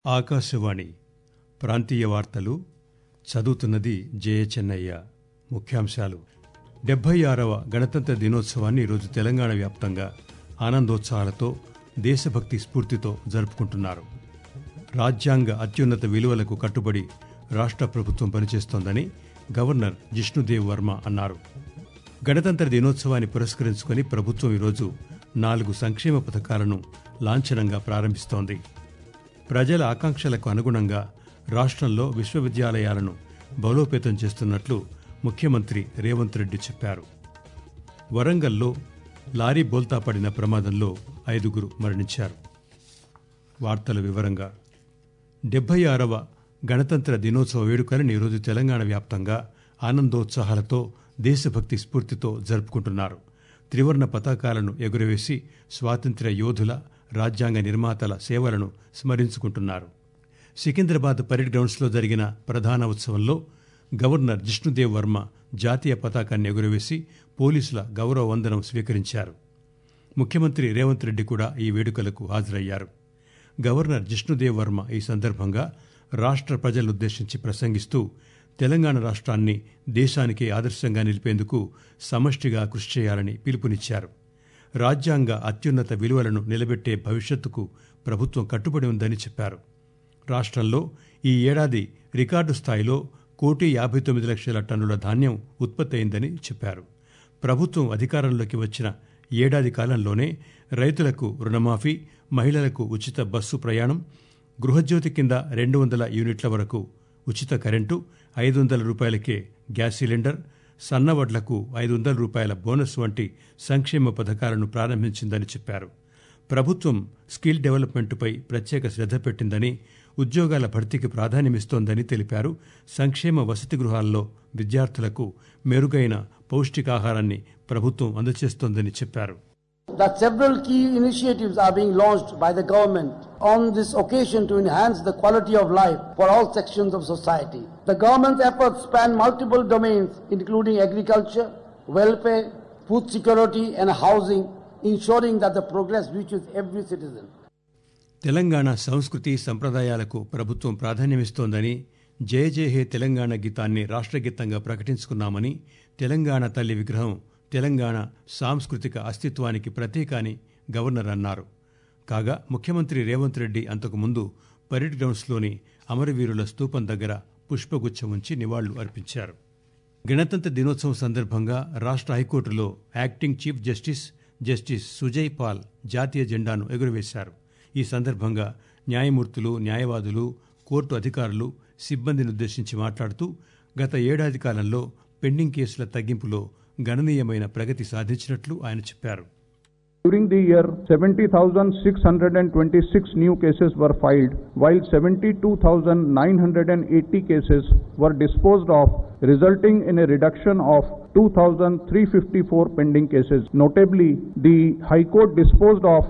ఆకాశవాణి ప్రాంతీయ వార్తలు చదువుతున్నది జయచెన్నయ్య ముఖ్యాంశాలు డెబ్బై ఆరవ గణతంత్ర దినోత్సవాన్ని ఈరోజు తెలంగాణ వ్యాప్తంగా ఆనందోత్సాహాలతో దేశభక్తి స్ఫూర్తితో జరుపుకుంటున్నారు రాజ్యాంగ అత్యున్నత విలువలకు కట్టుబడి రాష్ట్ర ప్రభుత్వం పనిచేస్తోందని గవర్నర్ జిష్ణుదేవ్ వర్మ అన్నారు గణతంత్ర దినోత్సవాన్ని పురస్కరించుకుని ప్రభుత్వం ఈరోజు నాలుగు సంక్షేమ పథకాలను లాంఛనంగా ప్రారంభిస్తోంది ప్రజల ఆకాంక్షలకు అనుగుణంగా రాష్ట్రంలో విశ్వవిద్యాలయాలను బలోపేతం చేస్తున్నట్లు ముఖ్యమంత్రి రేవంత్ రెడ్డి చెప్పారు వరంగల్లో లారీ బోల్తా పడిన ప్రమాదంలో ఐదుగురు మరణించారు వార్తల వివరంగా డెబ్బై ఆరవ గణతంత్ర దినోత్సవ వేడుకలను ఈరోజు తెలంగాణ వ్యాప్తంగా ఆనందోత్సాహాలతో దేశభక్తి స్ఫూర్తితో జరుపుకుంటున్నారు త్రివర్ణ పతాకాలను ఎగురవేసి స్వాతంత్ర్య యోధుల రాజ్యాంగ నిర్మాతల సేవలను స్మరించుకుంటున్నారు సికింద్రాబాద్ పరేడ్ గ్రౌండ్స్లో జరిగిన ప్రధాన ఉత్సవంలో గవర్నర్ జిష్ణుదేవ్ వర్మ జాతీయ పతాకాన్ని ఎగురవేసి పోలీసుల గౌరవ వందనం స్వీకరించారు ముఖ్యమంత్రి రేవంత్ రెడ్డి కూడా ఈ వేడుకలకు హాజరయ్యారు గవర్నర్ జిష్ణుదేవ్ వర్మ ఈ సందర్భంగా రాష్ట్ర ప్రజలనుద్దేశించి ప్రసంగిస్తూ తెలంగాణ రాష్ట్రాన్ని దేశానికే ఆదర్శంగా నిలిపేందుకు సమష్టిగా కృషి చేయాలని పిలుపునిచ్చారు రాజ్యాంగ అత్యున్నత విలువలను నిలబెట్టే భవిష్యత్తుకు ప్రభుత్వం కట్టుబడి ఉందని చెప్పారు రాష్ట్రంలో ఈ ఏడాది రికార్డు స్థాయిలో కోటి యాభై తొమ్మిది లక్షల టన్నుల ధాన్యం ఉత్పత్తి అయిందని చెప్పారు ప్రభుత్వం అధికారంలోకి వచ్చిన ఏడాది కాలంలోనే రైతులకు రుణమాఫీ మహిళలకు ఉచిత బస్సు ప్రయాణం గృహజ్యోతి కింద రెండు వందల యూనిట్ల వరకు ఉచిత కరెంటు ఐదు వందల రూపాయలకే గ్యాస్ సిలిండర్ సన్నవడ్లకు ఐదు వందల రూపాయల బోనస్ వంటి సంక్షేమ పథకాలను ప్రారంభించిందని చెప్పారు ప్రభుత్వం స్కిల్ డెవలప్మెంట్పై ప్రత్యేక శ్రద్ధ పెట్టిందని ఉద్యోగాల భర్తీకి ప్రాధాన్యమిస్తోందని తెలిపారు సంక్షేమ వసతి గృహాల్లో విద్యార్థులకు మెరుగైన పౌష్టికాహారాన్ని ప్రభుత్వం అందజేస్తోందని చెప్పారు that several key initiatives are being launched by the government on this occasion to enhance the quality of life for all sections of society. The government's efforts span multiple domains including agriculture, welfare, food security and housing, ensuring that the progress reaches every citizen. Telangana సంస్కృతి సంప్రదాయాలకు ప్రభుత్వం ప్రాధాన్యమిస్తోందని జయ జయ హే తెలంగాణ గీతాన్ని రాష్ట్రగీతంగా ప్రకటించుకున్నామని తెలంగాణ తల్లి విగ్రహం తెలంగాణ సాంస్కృతిక అస్తిత్వానికి ప్రతీక అని governor అన్నారు కాగా ముఖ్యమంత్రి రేవంత్ రెడ్డి అంతకుముందు పరేడ్ గ్రౌండ్స్లోని అమరవీరుల స్తూపం దగ్గర పుష్పగుచ్చం ఉంచి నివాళులు అర్పించారు గణతంత్ర దినోత్సవం సందర్భంగా రాష్ట్ర హైకోర్టులో acting chief justice justice Sujoy Paul జాతీయ జెండాను ఎగురవేశారు ఈ సందర్భంగా న్యాయమూర్తులు న్యాయవాదులు కోర్టు అధికారులు సిబ్బందిని ఉద్దేశించి మాట్లాడుతూ గత ఏడాది కాలంలో పెండింగ్ కేసుల తగ్గింపులో గణనీయమైన ప్రగతి సాధించినట్లు ఆయన చెప్పారు During the year, 70,626 new cases were filed, while 72,980 cases were disposed of, resulting in a reduction of 2,354 pending cases. Notably, the High Court disposed of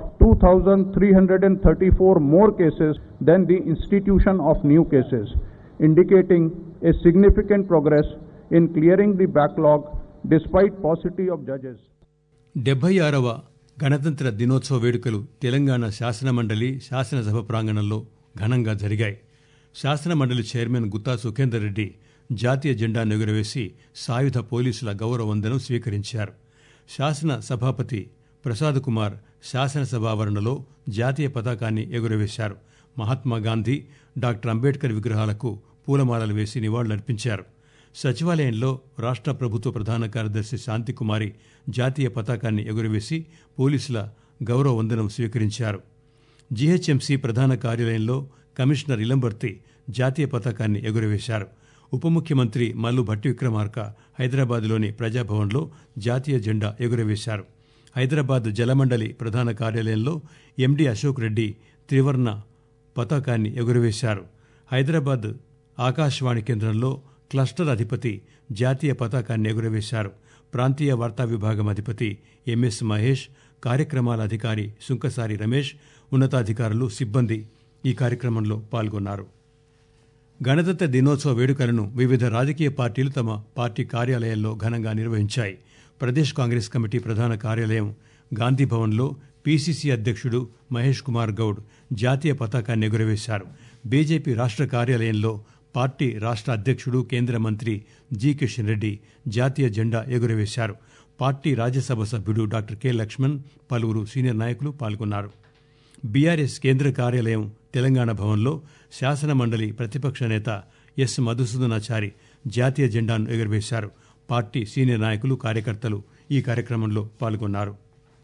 2,334 more cases than the institution of new cases, indicating a significant progress in clearing the backlog despite paucity of judges. డెబ్బై ఆరవ గణతంత్ర దినోత్సవ వేడుకలు తెలంగాణ శాసనమండలి శాసనసభ ప్రాంగణంలో ఘనంగా జరిగాయి శాసనమండలి చైర్మన్ గుత్తా సుఖేందర్ రెడ్డి జాతీయ జెండాను ఎగురవేసి సాయుధ పోలీసుల గౌరవ వందనం స్వీకరించారు శాసన సభాపతి ప్రసాద్ కుమార్ శాసనసభ ఆవరణలో జాతీయ పతాకాన్ని ఎగురవేశారు మహాత్మా గాంధీ డాక్టర్ అంబేద్కర్ విగ్రహాలకు పూలమాలలు వేసి నివాళులర్పించారు సచివాలయంలో రాష్ట్ర ప్రభుత్వ ప్రధాన కార్యదర్శి శాంతికుమారి జాతీయ పతాకాన్ని ఎగురవేసి పోలీసుల గౌరవ వందనం స్వీకరించారు జీహెచ్ఎంసీ ప్రధాన కార్యాలయంలో కమిషనర్ ఇలంబర్తి జాతీయ పతాకాన్ని ఎగురవేశారు ఉప ముఖ్యమంత్రి మల్లు భట్టి విక్రమార్క హైదరాబాద్లోని ప్రజాభవన్లో జాతీయ జెండా ఎగురవేశారు హైదరాబాద్ జలమండలి ప్రధాన కార్యాలయంలో ఎండి అశోక్ రెడ్డి త్రివర్ణ పతాకాన్ని ఎగురవేశారు హైదరాబాద్ ఆకాశవాణి కేంద్రంలో క్లస్టర్ అధిపతి జాతీయ పతాకాన్ని ఎగురవేశారు ప్రాంతీయ వార్తా విభాగం అధిపతి ఎంఎస్ మహేష్ కార్యక్రమాల అధికారి సుంకసారి రమేష్ ఉన్నతాధికారులు సిబ్బంది ఈ కార్యక్రమంలో పాల్గొన్నారు గణతంత్ర దినోత్సవ వేడుకలను వివిధ రాజకీయ పార్టీలు తమ పార్టీ కార్యాలయాల్లో ఘనంగా నిర్వహించాయి ప్రదేశ్ కాంగ్రెస్ కమిటీ ప్రధాన కార్యాలయం గాంధీభవన్లో పీసీసీ అధ్యక్షుడు మహేష్ కుమార్ గౌడ్ జాతీయ పతాకాన్ని ఎగురవేశారు బీజేపీ రాష్ట్ర కార్యాలయంలో పార్టీ రాష్ట్ర అధ్యక్షుడు కేంద్ర మంత్రి జి కిషన్ రెడ్డి జాతీయ జెండా ఎగురవేశారు పార్టీ రాజ్యసభ సభ్యుడు డాక్టర్ కె లక్ష్మణ్ పలువురు సీనియర్ నాయకులు పాల్గొన్నారు బీఆర్ఎస్ కేంద్ర కార్యాలయం తెలంగాణ భవన్లో శాసన మండలి ప్రతిపక్ష నేత ఎస్ మధుసూదనాచారి జాతీయ జెండాను ఎగురవేశారు పార్టీ సీనియర్ నాయకులు కార్యకర్తలు ఈ కార్యక్రమంలో పాల్గొన్నారు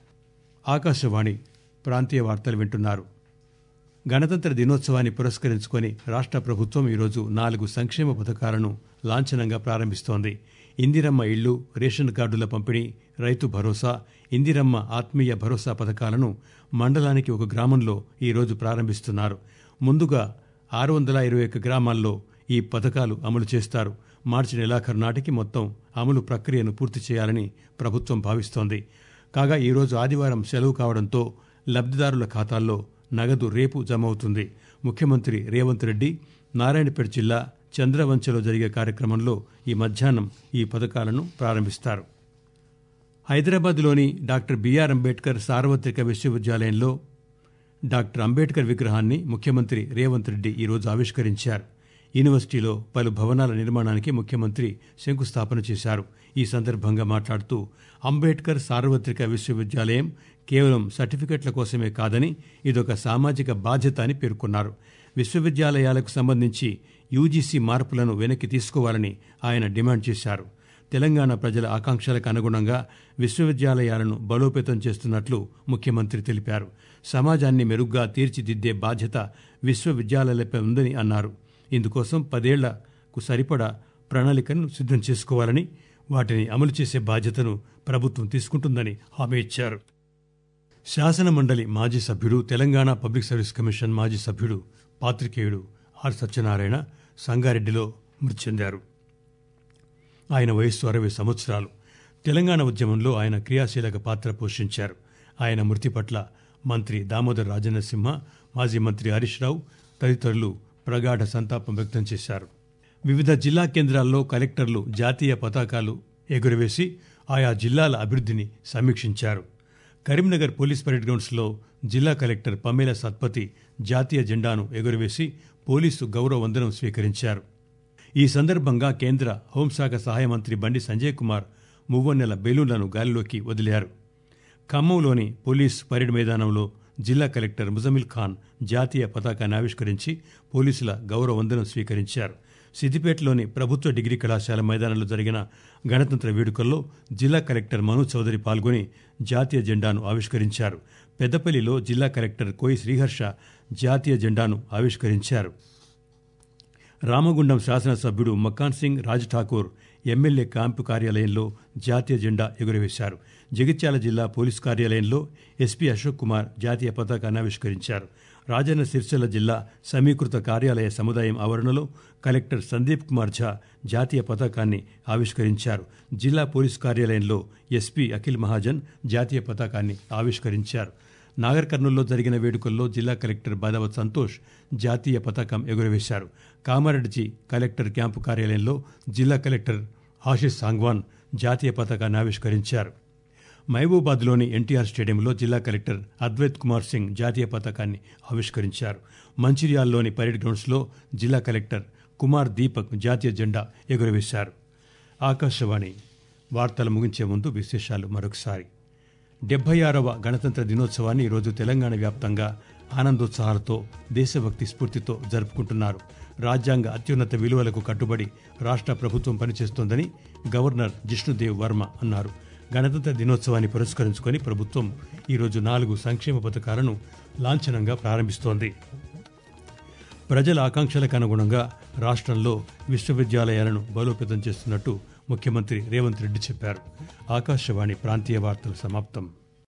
ఆకాశవాణి ప్రాంతీయ వార్తలు వింటున్నారు గణతంత్ర దినోత్సవాన్ని పురస్కరించుకొని రాష్ట్ర ప్రభుత్వం ఈరోజు నాలుగు సంక్షేమ పథకాలను లాంఛనంగా ప్రారంభిస్తోంది ఇందిరమ్మ ఇళ్లు రేషన్ కార్డుల పంపిణీ రైతు భరోసా ఇందిరమ్మ ఆత్మీయ భరోసా పథకాలను మండలానికి ఒక గ్రామంలో ఈరోజు ప్రారంభిస్తున్నారు ముందుగా ఆరు వందల ఇరవై ఒక్క గ్రామాల్లో ఈ పథకాలు అమలు చేస్తారు మార్చి నెలాఖరు నాటికి మొత్తం అమలు ప్రక్రియను పూర్తి చేయాలని ప్రభుత్వం భావిస్తోంది కాగా ఈరోజు ఆదివారం సెలవు కావడంతో లబ్దిదారుల ఖాతాల్లో నగదు రేపు జమ అవుతుంది ముఖ్యమంత్రి రేవంత్ రెడ్డి నారాయణపేట జిల్లా చంద్రవంచలో జరిగే కార్యక్రమంలో ఈ మధ్యాహ్నం ఈ పథకాలను ప్రారంభిస్తారు హైదరాబాద్లోని డాక్టర్ బిఆర్ అంబేద్కర్ సార్వత్రిక విశ్వవిద్యాలయంలో డాక్టర్ అంబేద్కర్ విగ్రహాన్ని ముఖ్యమంత్రి రేవంత్ రెడ్డి ఈరోజు ఆవిష్కరించారు యూనివర్సిటీలో పలు భవనాల నిర్మాణానికి ముఖ్యమంత్రి శంకుస్థాపన చేశారు ఈ సందర్భంగా మాట్లాడుతూ అంబేద్కర్ సార్వత్రిక విశ్వవిద్యాలయం కేవలం సర్టిఫికెట్ల కోసమే కాదని ఇదొక సామాజిక బాధ్యత అని పేర్కొన్నారు విశ్వవిద్యాలయాలకు సంబంధించి యూజీసీ మార్పులను వెనక్కి తీసుకోవాలని ఆయన డిమాండ్ చేశారు తెలంగాణ ప్రజల ఆకాంక్షలకు అనుగుణంగా విశ్వవిద్యాలయాలను బలోపేతం చేస్తున్నట్లు ముఖ్యమంత్రి తెలిపారు సమాజాన్ని మెరుగ్గా తీర్చిదిద్దే బాధ్యత విశ్వవిద్యాలయాలపై ఉందని అన్నారు ఇందుకోసం పదేళ్లకు సరిపడా ప్రణాళికను సిద్ధం చేసుకోవాలని వాటిని అమలు చేసే బాధ్యతను ప్రభుత్వం తీసుకుంటుందని హామీ ఇచ్చారు శాసన మండలి మాజీ సభ్యుడు తెలంగాణ పబ్లిక్ సర్వీస్ కమిషన్ మాజీ సభ్యుడు పాత్రికేయుడు ఆర్ సత్యనారాయణ సంగారెడ్డిలో మృతి చెందారు ఆయన వయస్సు అరవై సంవత్సరాలు తెలంగాణ ఉద్యమంలో ఆయన క్రియాశీలక పాత్ర పోషించారు ఆయన మృతి పట్ల మంత్రి దామోదర్ రాజనరసింహ మాజీ మంత్రి హరీష్ రావు తదితరులు ప్రగాఢ సంతాపం వ్యక్తం చేశారు వివిధ జిల్లా కేంద్రాల్లో కలెక్టర్లు జాతీయ పతాకాలు ఎగురవేసి ఆయా జిల్లాల అభివృద్ధిని సమీక్షించారు కరీంనగర్ పోలీస్ పరేడ్ గ్రౌండ్స్లో జిల్లా కలెక్టర్ పమేల సత్పతి జాతీయ జెండాను ఎగురవేసి పోలీసు గౌరవ వందనం స్వీకరించారు ఈ సందర్భంగా కేంద్ర హోంశాఖ సహాయ మంత్రి బండి సంజయ్ కుమార్ మువ్వన్నెల బెలూన్లను గాలిలోకి వదిలారు ఖమ్మంలోని పోలీస్ పరేడ్ మైదానంలో జిల్లా కలెక్టర్ ముజమిల్ ఖాన్ జాతీయ పతాకాన్ని ఆవిష్కరించి పోలీసుల గౌరవ వందనం స్వీకరించారు సిద్దిపేటలోని ప్రభుత్వ డిగ్రీ కళాశాల మైదానంలో జరిగిన గణతంత్ర వేడుకల్లో జిల్లా కలెక్టర్ మను చౌదరి పాల్గొని జాతీయ జెండాను ఆవిష్కరించారు పెద్దపల్లిలో జిల్లా కలెక్టర్ కోయి శ్రీహర్ష జాతీయ జెండాను ఆవిష్కరించారు రామగుండం శాసనసభ్యుడు మక్కాన్ సింగ్ రాజ్ ఠాకూర్ ఎమ్మెల్యే క్యాంపు కార్యాలయంలో జాతీయ జెండా ఎగురవేశారు జగిత్యాల జిల్లా పోలీస్ కార్యాలయంలో ఎస్పీ అశోక్ కుమార్ జాతీయ పతాకాన్ని ఆవిష్కరించారు రాజన్న సిరిసిల్ల జిల్లా సమీకృత కార్యాలయ సముదాయం ఆవరణలో కలెక్టర్ సందీప్ కుమార్ ఝా జాతీయ పతాకాన్ని ఆవిష్కరించారు జిల్లా పోలీస్ కార్యాలయంలో ఎస్పీ అఖిల్ మహాజన్ జాతీయ పతాకాన్ని ఆవిష్కరించారు నాగర్ కర్నూల్లో జరిగిన వేడుకల్లో జిల్లా కలెక్టర్ బాదావత్ సంతోష్ జాతీయ పతాకం ఎగురవేశారు కామారెడ్డి కలెక్టర్ క్యాంపు కార్యాలయంలో జిల్లా కలెక్టర్ ఆశిష్ సాంగ్వాన్ జాతీయ పతాకాన్ని ఆవిష్కరించారు మహబూబాద్లోని ఎన్టీఆర్ స్టేడియంలో జిల్లా కలెక్టర్ అద్వైత్ కుమార్ సింగ్ జాతీయ పతాకాన్ని ఆవిష్కరించారు మంచిర్యాల్లోని పరేడ్ గ్రౌండ్స్లో జిల్లా కలెక్టర్ కుమార్ దీపక్ జాతీయ జెండా ఎగురవేశారు ఆకాశవాణి వార్తలు ముగించే ముందు విశేషాలు మరొకసారి డెబ్బై ఆరవ గణతంత్ర దినోత్సవాన్ని ఈరోజు తెలంగాణ వ్యాప్తంగా ఆనందోత్సాహాలతో దేశభక్తి స్ఫూర్తితో జరుపుకుంటున్నారు రాజ్యాంగ అత్యున్నత విలువలకు కట్టుబడి రాష్ట్ర ప్రభుత్వం పనిచేస్తోందని గవర్నర్ జిష్ణుదేవ్ వర్మ అన్నారు గణతంత్ర దినోత్సవాన్ని పురస్కరించుకొని ప్రభుత్వం ఈరోజు నాలుగు సంక్షేమ పథకాలను లాంఛనంగా ప్రారంభిస్తోంది ప్రజల ఆకాంక్షలకు అనుగుణంగా రాష్ట్రంలో విశ్వవిద్యాలయాలను బలోపేతం చేస్తున్నట్టు ముఖ్యమంత్రి రేవంత్ రెడ్డి చెప్పారు ఆకాశవాణి ప్రాంతీయ వార్తలు సమాప్తం